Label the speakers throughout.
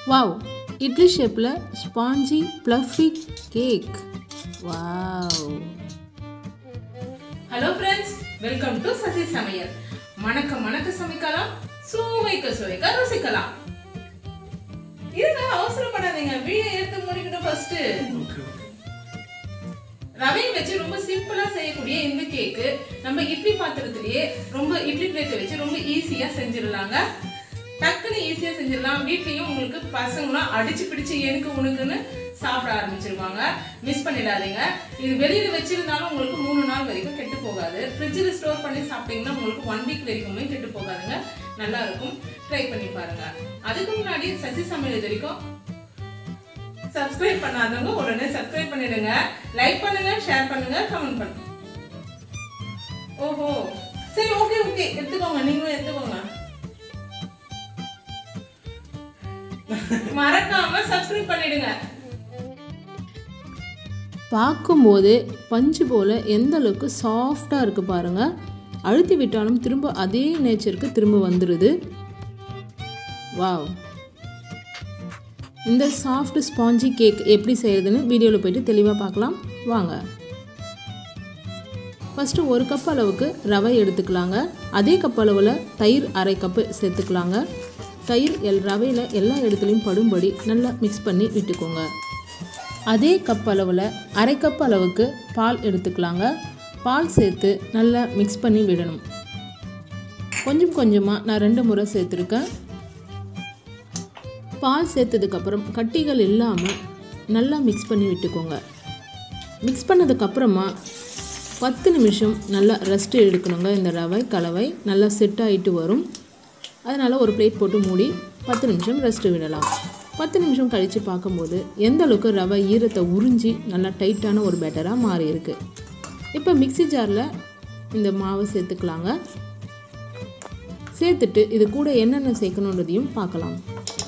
Speaker 1: wow idli ஷேப்பில் spongy fluffy cake wow
Speaker 2: hello friends welcome to Sasi சமையல் மணக்க மணக்க சமைக்கலாம் சுவைக்க சுவைக்க ருசிக்கலாம் இருங்க அவசரப்படாதீங்க வீடியோ எடுத்து முடிக்கணும் ஃபர்ஸ்ட் ரவையை வச்சு ரொம்ப சிம்பிளா செய்யக்கூடிய இந்த கேக்கு நம்ம இட்லி பாத்திரத்திலேயே ரொம்ப இட்லி பிளேட்டை வச்சு ரொம்ப ஈஸியா செஞ்சிடலாங்க டக்குன்னு ஈஸியா செஞ்சிடலாம் வீட்லயும் உங்களுக்கு பசங்களாம் அடிச்சு பிடிச்சு எனக்கு உனக்குன்னு சாப்பிட ஆரம்பிச்சிருவாங்க மிஸ் பண்ணிடாதீங்க இது வெளியில வச்சிருந்தாலும் உங்களுக்கு மூணு நாள் வரைக்கும் கெட்டு போகாது ஃப்ரிட்ஜில் ஸ்டோர் பண்ணி சாப்பிட்டீங்கன்னா உங்களுக்கு ஒன் வீக் வரைக்குமே கெட்டு போகாதுங்க நல்லா இருக்கும் ட்ரை பண்ணி பாருங்க அதுக்கு முன்னாடி சசி சமையல் இது வரைக்கும் சப்ஸ்கிரைப் பண்ணாதவங்க உடனே சப்ஸ்கிரைப் பண்ணிடுங்க லைக் பண்ணுங்க ஷேர் பண்ணுங்க கமெண்ட் பண்ணுங்க ஓஹோ சரி ஓகே ஓகே எடுத்துக்கோங்க நீங்களும் எடுத்துக்கோங்க மறக்காம சப்ஸ்கிரைப் பண்ணிடுங்க
Speaker 1: பார்க்கும்போது பஞ்சு போல் எந்த அளவுக்கு சாஃப்டாக இருக்குது பாருங்கள் அழுத்தி விட்டாலும் திரும்ப அதே நேச்சருக்கு திரும்ப வந்துடுது வாவ் இந்த சாஃப்ட் ஸ்பாஞ்சி கேக் எப்படி செய்கிறதுன்னு வீடியோவில் போயிட்டு தெளிவாக பார்க்கலாம் வாங்க ஃபஸ்ட்டு ஒரு கப் அளவுக்கு ரவை எடுத்துக்கலாங்க அதே கப் அளவில் தயிர் அரை கப்பு சேர்த்துக்கலாங்க தயிர் எல் ரவையில் எல்லா இடத்துலையும் படும்படி நல்லா மிக்ஸ் பண்ணி விட்டுக்கோங்க அதே கப் அளவில் அரை கப் அளவுக்கு பால் எடுத்துக்கலாங்க பால் சேர்த்து நல்லா மிக்ஸ் பண்ணி விடணும் கொஞ்சம் கொஞ்சமாக நான் ரெண்டு முறை சேர்த்துருக்கேன் பால் சேர்த்ததுக்கப்புறம் கட்டிகள் இல்லாமல் நல்லா மிக்ஸ் பண்ணி விட்டுக்கோங்க மிக்ஸ் பண்ணதுக்கப்புறமா பத்து நிமிஷம் நல்லா ரெஸ்ட் எடுக்கணுங்க இந்த ரவை கலவை நல்லா செட் ஆகிட்டு வரும் அதனால் ஒரு பிளேட் போட்டு மூடி பத்து நிமிஷம் ரெஸ்ட் விடலாம் பத்து நிமிஷம் கழித்து பார்க்கும்போது எந்த அளவுக்கு ரவை ஈரத்தை உறிஞ்சி நல்லா டைட்டான ஒரு பேட்டராக மாறி இருக்கு இப்போ மிக்ஸி ஜாரில் இந்த மாவை சேர்த்துக்கலாங்க சேர்த்துட்டு இது கூட என்னென்ன சேர்க்கணுன்றதையும் பார்க்கலாம்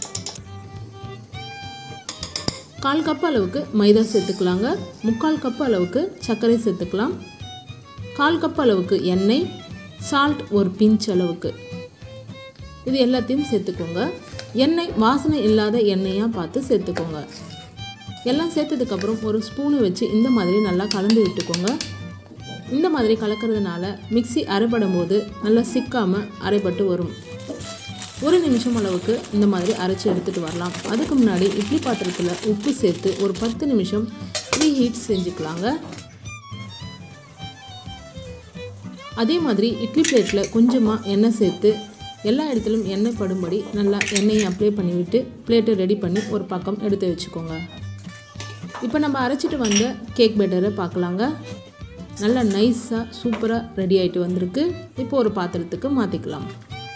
Speaker 1: கால் கப் அளவுக்கு மைதா சேர்த்துக்கலாங்க முக்கால் கப் அளவுக்கு சர்க்கரை சேர்த்துக்கலாம் கால் கப் அளவுக்கு எண்ணெய் சால்ட் ஒரு பிஞ்ச் அளவுக்கு இது எல்லாத்தையும் சேர்த்துக்கோங்க எண்ணெய் வாசனை இல்லாத எண்ணெயாக பார்த்து சேர்த்துக்கோங்க எல்லாம் சேர்த்ததுக்கப்புறம் ஒரு ஸ்பூனை வச்சு இந்த மாதிரி நல்லா கலந்து விட்டுக்கோங்க இந்த மாதிரி கலக்கிறதுனால மிக்சி அரைப்படும் போது நல்லா சிக்காமல் அரைப்பட்டு வரும் ஒரு நிமிஷம் அளவுக்கு இந்த மாதிரி அரைச்சி எடுத்துகிட்டு வரலாம் அதுக்கு முன்னாடி இட்லி பாத்திரத்தில் உப்பு சேர்த்து ஒரு பத்து நிமிஷம் ப்ரீ ஹீட் செஞ்சுக்கலாங்க அதே மாதிரி இட்லி பிளேட்டில் கொஞ்சமாக எண்ணெய் சேர்த்து எல்லா இடத்துலையும் எண்ணெய் படும்படி நல்லா எண்ணெயை அப்ளை பண்ணிவிட்டு பிளேட்டை ரெடி பண்ணி ஒரு பக்கம் எடுத்து வச்சுக்கோங்க இப்போ நம்ம அரைச்சிட்டு வந்த கேக் பேட்டரை பார்க்கலாங்க நல்லா நைஸாக சூப்பராக ரெடி ஆகிட்டு வந்திருக்கு இப்போ ஒரு பாத்திரத்துக்கு மாற்றிக்கலாம்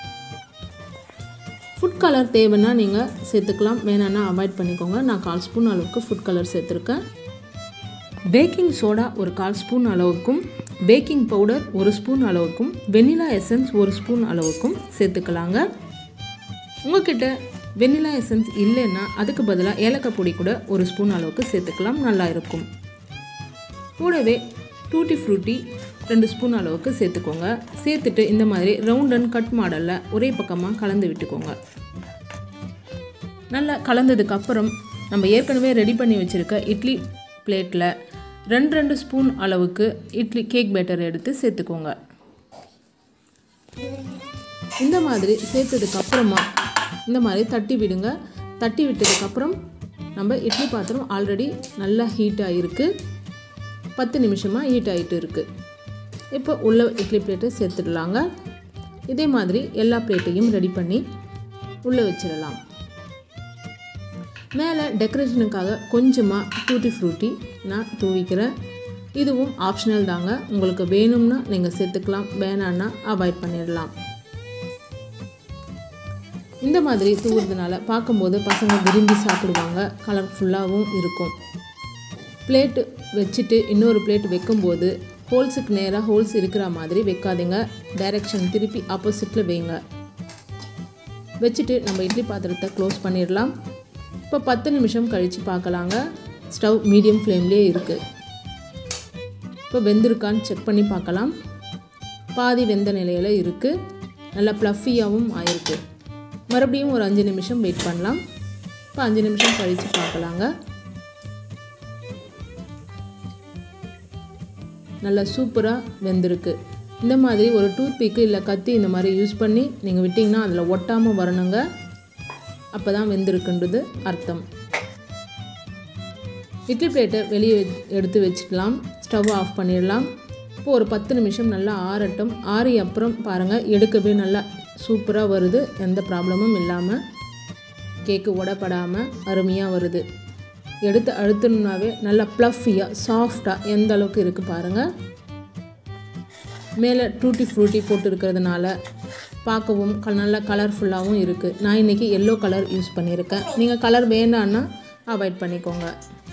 Speaker 1: ஃபுட் கலர் தேவைன்னா நீங்கள் சேர்த்துக்கலாம் வேணான்னா அவாய்ட் பண்ணிக்கோங்க நான் கால் ஸ்பூன் அளவுக்கு ஃபுட் கலர் சேர்த்துருக்கேன் பேக்கிங் சோடா ஒரு கால் ஸ்பூன் அளவுக்கும் பேக்கிங் பவுடர் ஒரு ஸ்பூன் அளவுக்கும் வெனிலா எசன்ஸ் ஒரு ஸ்பூன் அளவுக்கும் சேர்த்துக்கலாங்க உங்ககிட்ட வெனிலா எசன்ஸ் இல்லைன்னா அதுக்கு பதிலாக ஏலக்காய் பொடி கூட ஒரு ஸ்பூன் அளவுக்கு சேர்த்துக்கலாம் நல்லா இருக்கும் கூடவே டூட்டி ஃப்ரூட்டி ரெண்டு ஸ்பூன் அளவுக்கு சேர்த்துக்கோங்க சேர்த்துட்டு இந்த மாதிரி ரவுண்ட் அண்ட் கட் மாடலில் ஒரே பக்கமாக கலந்து விட்டுக்கோங்க நல்லா கலந்ததுக்கு அப்புறம் நம்ம ஏற்கனவே ரெடி பண்ணி வச்சுருக்க இட்லி பிளேட்டில் ரெண்டு ரெண்டு ஸ்பூன் அளவுக்கு இட்லி கேக் பேட்டர் எடுத்து சேர்த்துக்கோங்க இந்த மாதிரி சேர்த்ததுக்கு அப்புறமா இந்த மாதிரி தட்டி விடுங்க தட்டி விட்டதுக்கப்புறம் நம்ம இட்லி பாத்திரம் ஆல்ரெடி நல்லா ஹீட் ஆகிருக்கு பத்து நிமிஷமாக ஹீட் ஆகிட்டு இருக்குது இப்போ உள்ள இட்லி பிளேட்டை சேர்த்துடலாங்க இதே மாதிரி எல்லா பிளேட்டையும் ரெடி பண்ணி உள்ளே வச்சிடலாம் மேலே டெக்கரேஷனுக்காக கொஞ்சமாக டூட்டி ஃப்ரூட்டி நான் தூவிக்கிறேன் இதுவும் ஆப்ஷனல் தாங்க உங்களுக்கு வேணும்னா நீங்கள் சேர்த்துக்கலாம் வேணான்னா அவாய்ட் பண்ணிடலாம் இந்த மாதிரி தூவுறதுனால பார்க்கும்போது பசங்க விரும்பி சாப்பிடுவாங்க கலர்ஃபுல்லாகவும் இருக்கும் பிளேட்டு வச்சுட்டு இன்னொரு பிளேட் வைக்கும்போது ஹோல்ஸுக்கு நேராக ஹோல்ஸ் இருக்கிற மாதிரி வைக்காதீங்க டைரெக்ஷன் திருப்பி ஆப்போசிட்டில் வைங்க வச்சுட்டு நம்ம இட்லி பாத்திரத்தை க்ளோஸ் பண்ணிடலாம் இப்போ பத்து நிமிஷம் கழித்து பார்க்கலாங்க ஸ்டவ் மீடியம் ஃப்ளேம்லேயே இருக்குது இப்போ வெந்திருக்கான்னு செக் பண்ணி பார்க்கலாம் பாதி வெந்த நிலையில் இருக்குது நல்லா ப்ளஃபியாகவும் ஆயிருக்கு மறுபடியும் ஒரு அஞ்சு நிமிஷம் வெயிட் பண்ணலாம் இப்போ அஞ்சு நிமிஷம் கழித்து பார்க்கலாங்க நல்லா சூப்பராக வெந்திருக்கு இந்த மாதிரி ஒரு டூத் பிக்கு இல்லை கத்தி இந்த மாதிரி யூஸ் பண்ணி நீங்கள் விட்டிங்கன்னா அதில் ஒட்டாமல் வரணுங்க அப்போ தான் வெந்திருக்குன்றது அர்த்தம் இட்லி பிளேட்டை வெளியே எடுத்து வச்சுக்கலாம் ஸ்டவ் ஆஃப் பண்ணிடலாம் இப்போ ஒரு பத்து நிமிஷம் நல்லா ஆறட்டும் ஆறி அப்புறம் பாருங்கள் எடுக்கவே நல்லா சூப்பராக வருது எந்த ப்ராப்ளமும் இல்லாமல் கேக்கு உடப்படாமல் அருமையாக வருது எடுத்து அழுத்தணுன்னாவே நல்லா ப்ளஃபியாக சாஃப்டாக எந்த அளவுக்கு இருக்குது பாருங்கள் மேலே டூட்டி ஃப்ரூட்டி போட்டு இருக்கிறதுனால பார்க்கவும் க நல்லா கலர்ஃபுல்லாகவும் இருக்குது நான் இன்றைக்கி எல்லோ கலர் யூஸ் பண்ணியிருக்கேன் நீங்கள் கலர் வேண்டான்னா அவாய்ட் பண்ணிக்கோங்க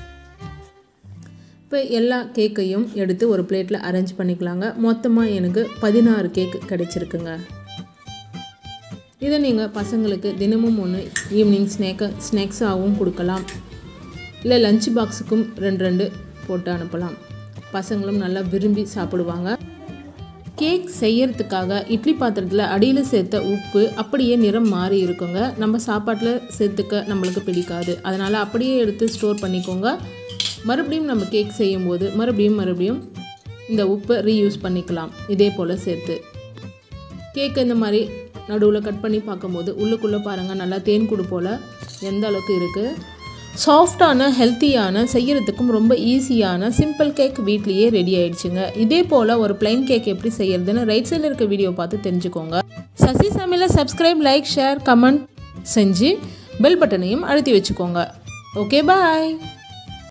Speaker 1: இப்போ எல்லா கேக்கையும் எடுத்து ஒரு பிளேட்டில் அரேஞ்ச் பண்ணிக்கலாங்க மொத்தமாக எனக்கு பதினாறு கேக் கிடைச்சிருக்குங்க இதை நீங்கள் பசங்களுக்கு தினமும் ஒன்று ஈவினிங் ஸ்நேக்க ஸ்நாக்ஸாகவும் கொடுக்கலாம் இல்லை லஞ்ச் பாக்ஸுக்கும் ரெண்டு ரெண்டு போட்டு அனுப்பலாம் பசங்களும் நல்லா விரும்பி சாப்பிடுவாங்க கேக் செய்யறதுக்காக இட்லி பாத்திரத்தில் அடியில் சேர்த்த உப்பு அப்படியே நிறம் மாறி இருக்குங்க நம்ம சாப்பாட்டில் சேர்த்துக்க நம்மளுக்கு பிடிக்காது அதனால் அப்படியே எடுத்து ஸ்டோர் பண்ணிக்கோங்க மறுபடியும் நம்ம கேக் செய்யும்போது மறுபடியும் மறுபடியும் இந்த உப்பை ரீயூஸ் பண்ணிக்கலாம் இதே போல் சேர்த்து கேக்கு இந்த மாதிரி நடுவில் கட் பண்ணி பார்க்கும்போது உள்ளுக்குள்ளே பாருங்கள் நல்லா தேன் கூடு போல் எந்த அளவுக்கு இருக்குது சாஃப்டான ஹெல்த்தியான செய்யறதுக்கும் ரொம்ப ஈஸியான சிம்பிள் கேக் வீட்லேயே ரெடி ஆயிடுச்சுங்க இதே போல் ஒரு பிளைன் கேக் எப்படி செய்யறதுன்னு ரைட் சைடில் இருக்க வீடியோ பார்த்து தெரிஞ்சுக்கோங்க சசி சமையலை சப்ஸ்கிரைப் லைக் ஷேர் கமெண்ட் செஞ்சு பெல் பட்டனையும் அழுத்தி வச்சுக்கோங்க ஓகே பாய்